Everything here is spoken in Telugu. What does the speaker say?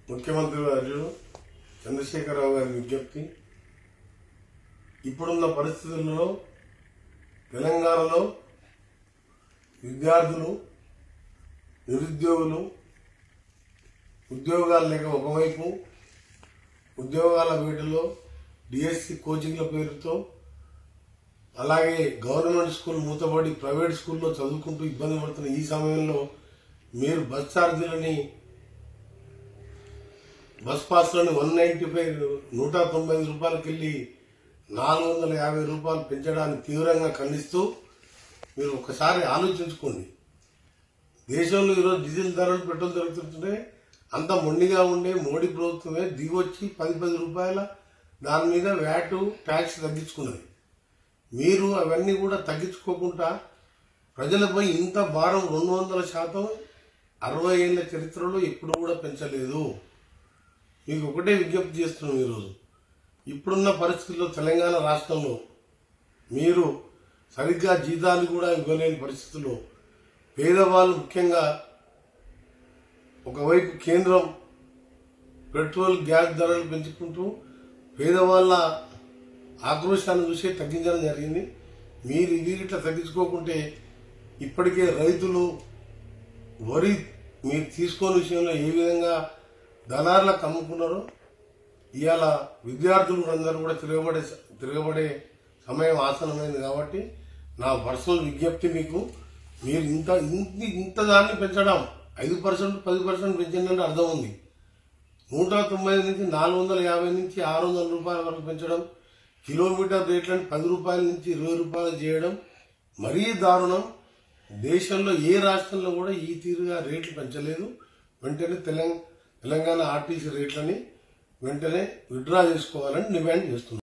ముఖ్యమంత్రి వర్యులు చంద్రశేఖరరావు గారి విజ్ఞప్తి ఇప్పుడున్న పరిస్థితుల్లో తెలంగాణలో విద్యార్థులు నిరుద్యోగులు ఉద్యోగాలు లేక ఒకవైపు ఉద్యోగాల వీటిలో డిఎస్సి కోచింగ్ల పేరుతో అలాగే గవర్నమెంట్ స్కూల్ మూతపడి ప్రైవేట్ స్కూల్లో చదువుకుంటూ ఇబ్బంది పడుతున్న ఈ సమయంలో మీరు బస్ ఛార్జీలని బస్ పాస్లను వన్ నైన్టీ ఫైవ్ నూట తొంభై ఐదు రూపాయలకి వెళ్ళి నాలుగు వందల యాభై రూపాయలు పెంచడాన్ని తీవ్రంగా ఖండిస్తూ మీరు ఒకసారి ఆలోచించుకోండి దేశంలో ఈరోజు డీజిల్ ధరలు పెట్రోల్ దొరుకుతుంటే అంత మొండిగా ఉండే మోడీ ప్రభుత్వమే దిగొచ్చి పది పది రూపాయల దాని మీద వ్యాటు ట్యాక్స్ తగ్గించుకున్నది మీరు అవన్నీ కూడా తగ్గించుకోకుండా ప్రజలపై ఇంత భారం రెండు వందల శాతం అరవై ఏళ్ల చరిత్రలో ఎప్పుడు కూడా పెంచలేదు మీకు ఒకటే విజ్ఞప్తి చేస్తున్నాం ఈరోజు ఇప్పుడున్న పరిస్థితుల్లో తెలంగాణ రాష్ట్రంలో మీరు సరిగ్గా జీతాలు కూడా ఇవ్వలేని పరిస్థితుల్లో పేదవాళ్ళు ముఖ్యంగా ఒకవైపు కేంద్రం పెట్రోల్ గ్యాస్ ధరలు పెంచుకుంటూ పేదవాళ్ళ ఆక్రోశాన్ని చూసే తగ్గించడం జరిగింది మీరు ఇది ఇట్లా తగ్గించుకోకుంటే ఇప్పటికే రైతులు వరి మీరు తీసుకునే విషయంలో ఏ విధంగా దళారులకు అమ్ముకున్నారో ఇవాళ విద్యార్థులు అందరూ కూడా తిరగబడే తిరగబడే సమయం ఆసనమైంది కాబట్టి నా పర్సనల్ విజ్ఞప్తి మీకు మీరు ఇంత ఇంత ఇంత దాన్ని పెంచడం ఐదు పర్సెంట్ పది పర్సెంట్ పెంచండి అర్థం ఉంది నూట తొంభై ఐదు నుంచి నాలుగు వందల యాభై నుంచి ఆరు వందల రూపాయల వరకు పెంచడం కిలోమీటర్ రేట్లను పది రూపాయల నుంచి ఇరవై రూపాయలు చేయడం మరీ దారుణం దేశంలో ఏ రాష్ట్రంలో కూడా ఈ తీరుగా రేట్లు పెంచలేదు వెంటనే తెలంగాణ తెలంగాణ ఆర్టీసీ రేట్లని వెంటనే విత్డ్రా చేసుకోవాలని డిమాండ్ చేస్తున్నాం